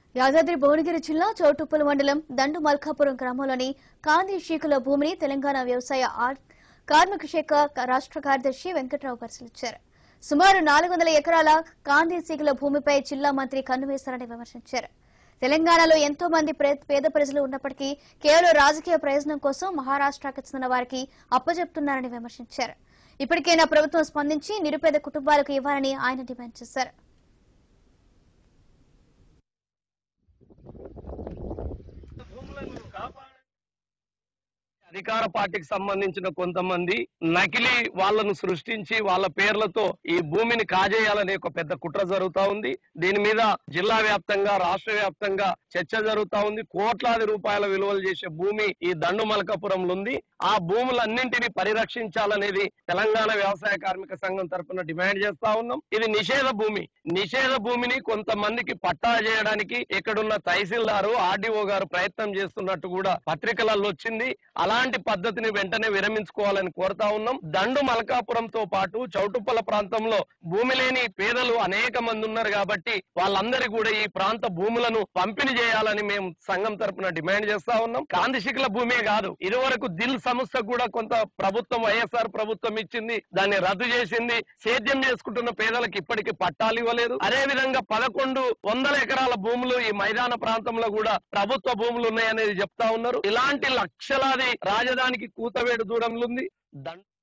యాదాద్రి భువనగిరి జిల్లా చౌటుప్పల్ మండలం దండు మల్కాపురం గ్రామంలోని కాంది షీకుల భూమిని తెలంగాణ వ్యవసాయ ఆర్- కార్మిక శాఖ రాష్ట్ర కార్యదర్శి వెంకట్రావు పరిశీలించారు సుమారు నాలుగు వందల ఎకరాల కాంది సీకుల భూమిపై జిల్లా మంత్రి కన్నువేశారని విమర్శించారు తెలంగాణలో ఎంతో మంది ప్రే- పేద ప్రజలు ఉన్నప్పటికీ కేవలం రాజకీయ ప్రయోజనం కోసం మహారాష్ట్రకు చెందిన వారికి అప్పజెప్తున్నారని విమర్శించారు ఇప్పటికైనా ప్రభుత్వం స్పందించి నిరుపేద కుటుంబాలకు ఇవ్వాలని ఆయన డిమాండ్ చేశారు అధికార పార్టీకి సంబంధించిన కొంతమంది నకిలీ వాళ్ళను సృష్టించి వాళ్ళ పేర్లతో ఈ భూమిని కాజేయాలనే ఒక పెద్ద కుట్ర జరుగుతా ఉంది దీని మీద జిల్లా వ్యాప్తంగా రాష్ట్ర వ్యాప్తంగా చర్చ జరుగుతా ఉంది కోట్లాది రూపాయల విలువలు చేసే భూమి ఈ దండు మలకాపురంలో ఉంది ఆ భూములన్నింటినీ పరిరక్షించాలనేది తెలంగాణ వ్యవసాయ కార్మిక సంఘం తరపున డిమాండ్ చేస్తా ఉన్నాం ఇది నిషేధ భూమి నిషేధ భూమిని కొంతమందికి పట్టా చేయడానికి ఇక్కడున్న తహసీల్దారు ఆర్డీఓ గారు ప్రయత్నం చేస్తున్నట్టు కూడా పత్రికలలో వచ్చింది అలాంటి పద్ధతిని వెంటనే విరమించుకోవాలని కోరుతా ఉన్నాం దండు మలకాపురంతో పాటు చౌటుప్పల ప్రాంతంలో భూమి లేని పేదలు అనేక మంది ఉన్నారు కాబట్టి వాళ్ళందరి కూడా ఈ ప్రాంత భూములను పంపిణీ చేయాలని మేము సంఘం తరపున డిమాండ్ చేస్తా ఉన్నాం కాందిశిఖల భూమే కాదు ఇదివరకు దిల్ సంస్థ కూడా కొంత ప్రభుత్వం వైఎస్ఆర్ ప్రభుత్వం ఇచ్చింది దాన్ని రద్దు చేసింది సేద్యం చేసుకుంటున్న పేదలకు ఇప్పటికీ పట్టాలు ఇవ్వలేదు అదే విధంగా పదకొండు వందల ఎకరాల భూములు ఈ మైదాన ప్రాంతంలో కూడా ప్రభుత్వ భూములు ఉన్నాయనేది చెప్తా ఉన్నారు ఇలాంటి లక్షలాది రాజధానికి కూతవేడు దూరంలో ఉంది దండ